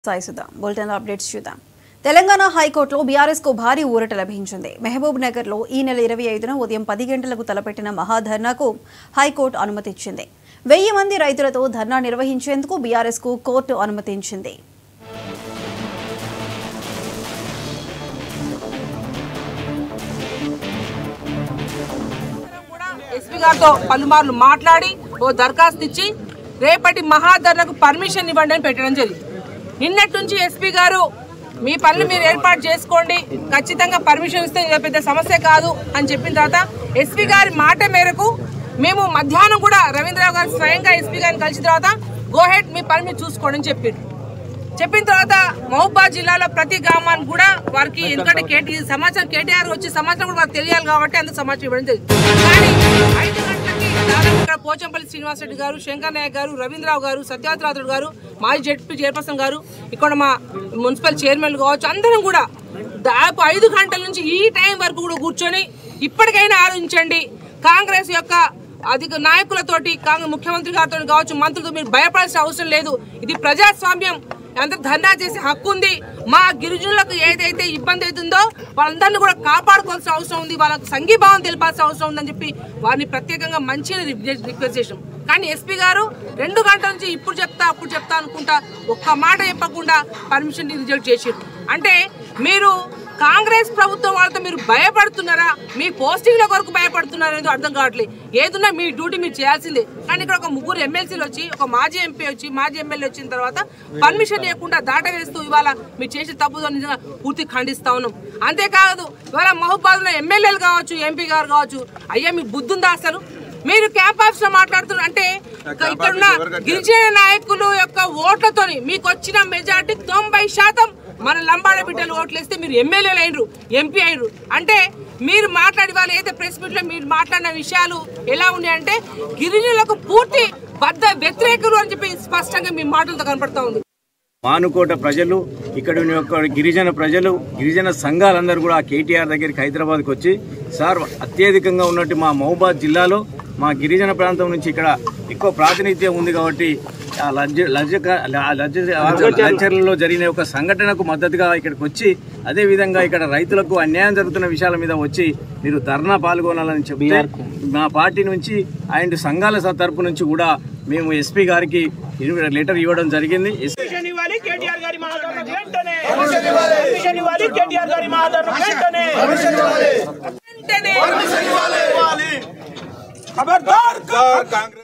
సాయిసుదాం bulletin updates చూద్దాం తెలంగాణ హైకోర్టులో BRS కు భారీ ఊరట లభించింది మహబూబ్ నగర్ లో ఈ నెల ఇరవై ఐదున ఉదయం పది గంటలకు తలపెట్టిన మహాధర్నాకు హైకోర్టు అనుమతిచ్చింది వెయ్యి మంది రైతులతో ధర్నా నిర్వహించేందుకు బీఆర్ఎస్ కు కోర్టు అనుమతించింది కూడా ఎస్పీ గారితో పలుమార్లు మాట్లాడి ఓ దరఖాస్తు ఇచ్చి రేపటి మహాధర్నకు పర్మిషన్ ఇవ్వండి అని పెట్టడం జరిగింది నిన్నటి నుంచి ఎస్పీ గారు మీ పనులు మీరు ఏర్పాటు చేసుకోండి ఖచ్చితంగా పర్మిషన్ ఇస్తే ఇది పెద్ద సమస్య కాదు అని చెప్పిన తర్వాత ఎస్పీ గారి మాట మేరకు మేము మధ్యాహ్నం కూడా రవీంద్రరావు గారు స్వయంగా ఎస్పీ గారిని కలిసిన తర్వాత గోహెడ్ మీ పని మీరు చూసుకోండి అని చెప్పారు చెప్పిన తర్వాత మహబూబాద్ జిల్లాలో ప్రతి గ్రామానికి కూడా వారికి ఎందుకంటే కేటీ సమాచారం కేటీఆర్ వచ్చి సమాచారం కూడా వారికి తెలియాలి కాబట్టి అంత సమాచారం ఇవ్వడం జరిగింది కానీ ఐదు గంటలకి దాదాపు ఇక్కడ పోచంపల్లి శ్రీనివాసరెడ్డి గారు శంకర్ నాయక్ గారు రవీంద్రరావు గారు సత్యవతిరాథుడు గారు మాజీ జడ్పీ చైర్పర్సన్ గారు ఇక్కడ మా మున్సిపల్ చైర్మన్ కావచ్చు అందరం కూడా దాదాపు ఐదు గంటల నుంచి ఈ టైం వరకు కూడా కూర్చొని ఇప్పటికైనా ఆలోచించండి కాంగ్రెస్ యొక్క అధిక నాయకులతోటి కాంగ్రెస్ ముఖ్యమంత్రి గారితో కావచ్చు మంత్రులతో మీరు భయపడాల్సిన అవసరం లేదు ఇది ప్రజాస్వామ్యం అందరూ ధర్నా చేసే హక్కు ఉంది మా గిరిజనులకు ఏదైతే ఇబ్బంది అవుతుందో వాళ్ళందరినీ కూడా కాపాడుకోవాల్సిన అవసరం ఉంది వాళ్ళకు సంఘీభావం తెలిపాల్సిన అవసరం ఉందని చెప్పి వారిని ప్రత్యేకంగా మంచిగా రిక్వెస్ట్ చేసాం కానీ ఎస్పీ గారు రెండు గంటల నుంచి ఇప్పుడు చెప్తా అప్పుడు చెప్తా అనుకుంటా ఒక్క మాట చెప్పకుండా పర్మిషన్ రిజెక్ట్ చేసారు అంటే మీరు కాంగ్రెస్ ప్రభుత్వం వాళ్ళతో మీరు భయపడుతున్నారా మీ పోస్టింగ్ల కొరకు భయపడుతున్నారా అనేది అర్థం కావట్లేదు ఏదున్నా మీ డ్యూటీ మీరు చేయాల్సిందే కానీ ఇక్కడ ఒక ముగ్గురు ఎమ్మెల్సీలు వచ్చి ఒక మాజీ ఎంపీ వచ్చి మాజీ ఎమ్మెల్యే వచ్చిన తర్వాత పర్మిషన్ ఇవ్వకుండా దాట వేస్తూ ఇవాళ మీరు చేసే తప్పుతో నిజంగా పూర్తి ఖండిస్తా ఉన్నాం అంతేకాదు ఇవాళ మహబూబాద్లో ఎమ్మెల్యేలు కావచ్చు ఎంపీ గారు కావచ్చు అయ్యా మీకు బుద్ధి ఉందా అసలు మీరు క్యాంప్ ఆఫీస్ లో మాట్లాడుతున్నారు అంటే ఇక్కడున్న గిరిజన నాయకులు యొక్క ఓట్లతోని మీకు వచ్చిన మెజార్టీ తొంభై శాతం మన లంబాడ బిడ్డలు ఓట్లేస్తే మీరు ఎమ్మెల్యేలు అయినరు ఎంపీ అయినరు అంటే మీరు మాట్లాడి వాళ్ళు ఏదైతే ప్రెస్ మీట్ లో మీరు మాట్లాడిన విషయాలు ఎలా ఉన్నాయంటే గిరిజనులకు పూర్తి బద్ద వ్యతిరేకులు అని చెప్పి స్పష్టంగా మీ మాటలతో కనపడతా ఉంది మానుకోట ప్రజలు ఇక్కడ ఉన్న యొక్క గిరిజన ప్రజలు గిరిజన సంఘాలందరూ కూడా కేటీఆర్ దగ్గరికి హైదరాబాద్కి వచ్చి సార్ అత్యధికంగా ఉన్నట్టు మా మహబూబాద్ జిల్లాలో మా గిరిజన ప్రాంతం నుంచి ఇక్కడ ఎక్కువ ప్రాతినిధ్యం ఉంది కాబట్టి ఆ లజ్జ లజ్జ లజ్జ లజ్జర్లలో జరిగిన ఒక సంఘటనకు మద్దతుగా ఇక్కడికి వచ్చి అదే విధంగా ఇక్కడ రైతులకు అన్యాయం జరుగుతున్న విషయాల మీద వచ్చి మీరు ధర్నా పాల్గొనాలని చెప్తే మా పార్టీ నుంచి అండ్ సంఘాల తరపు నుంచి కూడా మేము ఎస్పీ గారికి లెటర్ ఇవ్వడం జరిగింది ఎస్- పర్మిషన్ ఇవ్వాలి కేటీఆర్ గారి మహాధరణ వెంటనే పర్మిషన్ ఇవ్వాలి కేటీఆర్ గారి మహాధరణ వెంటనే వెంటనే ఖబర్దార్ కాంగ్రెస్